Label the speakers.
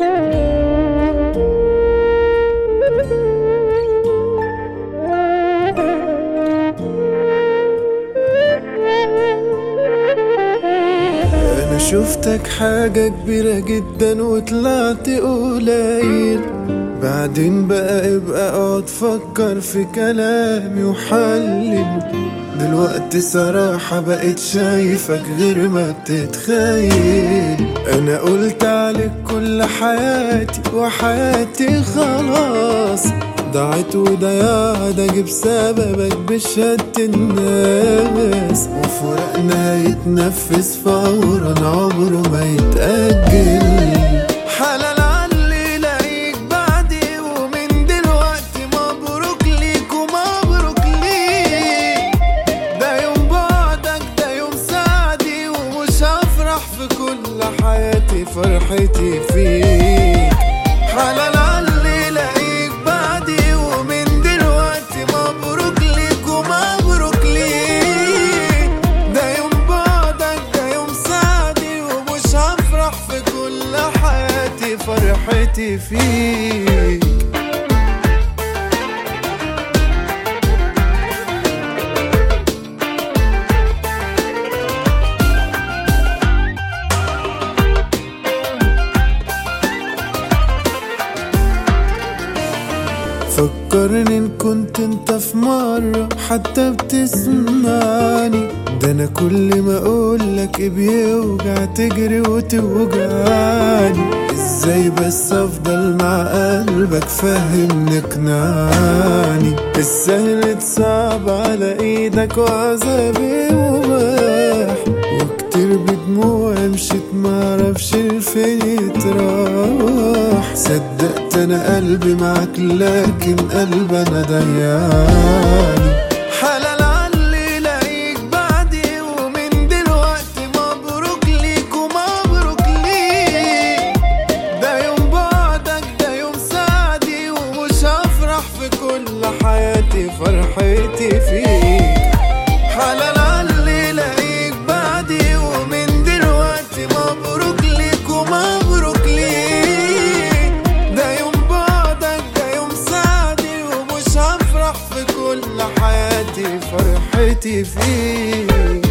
Speaker 1: انا شفتك حاجة كبيرة جدا وطلعت قليل بعدين بقى ابقى اقعد فكر في كلامي وحلل دلوقتي صراحة بقيت شايفك غير ما بتتخيل انا قلت عليك كل حياتي وحياتي خلاص ضاعت وضيعت اجي بسببك بشهادة الناس وفرقنا يتنفس فورا عمره ما يتأجل حلال علي لاقيك بعدي ومن دلوقتي مبروك ليك ومبروك ليك ده يوم بعدك ده يوم سعدي ومش هفرح في كل حياتي فرحتي فيك حلال علي لاقيك بعدي ومن دلوقتي مبروك ليك ومبروك ليك ده يوم بعدك ده يوم سعدي ومش هفرح في كل حياتي فرحتي فيك فكرني ان كنت انت في مرة حتى بتسمعني ده انا كل ما اقولك بيوجع تجري وتوجعني ازاي بس افضل مع قلبك فهمني اقنعني السهل صعب على ايدك وعذابي مباح وكتير بدموع مشيت معرفش لفين يتراح صدقت انا قلبي معاك لكن قلبي انا ضيعني حلال علي لاقيك بعدي ومن دلوقتي مبروك ليك ومبروك ليك ده يوم بعدك ده يوم سعدي ومش هفرح في كل حياتي فرحتي فيك حلال علي لاقيك بعدي ومن دلوقتي مبروك ليك ومبروك ليك ده يوم بعدك ده يوم سعدي ومش هفرح في كل حياتي فرحتي فيك